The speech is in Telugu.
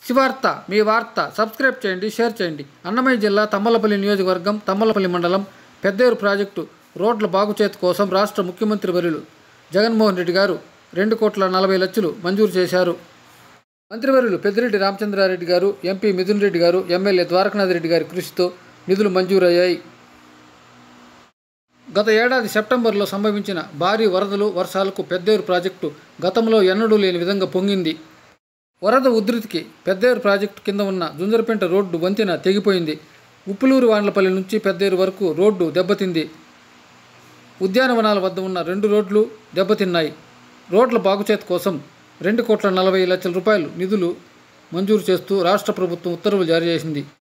శివార్త మీ వార్త సబ్స్క్రైబ్ చేయండి షేర్ చేయండి అన్నమయ్య జిల్లా తమ్మలపల్లి నియోజకవర్గం తమ్మలపల్లి మండలం పెద్దేరు ప్రాజెక్టు రోడ్ల బాగుచేత కోసం రాష్ట్ర ముఖ్యమంత్రి వర్యులు జగన్మోహన్ రెడ్డి గారు రెండు కోట్ల నలభై లక్షలు మంజూరు చేశారు మంత్రివర్యులు పెద్దిరెడ్డి రామచంద్రారెడ్డి గారు ఎంపీ మిథున్ రెడ్డి గారు ఎమ్మెల్యే ద్వారకనాథ్ రెడ్డి గారి కృషితో నిధులు మంజూరయ్యాయి గత ఏడాది సెప్టెంబర్లో సంభవించిన భారీ వరదలు వర్షాలకు పెద్దేరు ప్రాజెక్టు గతంలో ఎన్నడూ లేని విధంగా పొంగింది వరద ఉధృతికి పెద్దేరు ప్రాజెక్టు కింద ఉన్న జుంజరపేంట రోడ్డు వంతెన తెగిపోయింది ఉప్పులూరు వాండ్లపల్లి నుంచి పెద్దేరు వరకు రోడ్డు దెబ్బతింది ఉద్యానవనాల వద్ద ఉన్న రెండు రోడ్లు దెబ్బతిన్నాయి రోడ్ల బాగుచేత కోసం రెండు కోట్ల నలభై లక్షల రూపాయలు నిధులు మంజూరు చేస్తూ రాష్ట్ర ప్రభుత్వం ఉత్తర్వులు జారీ చేసింది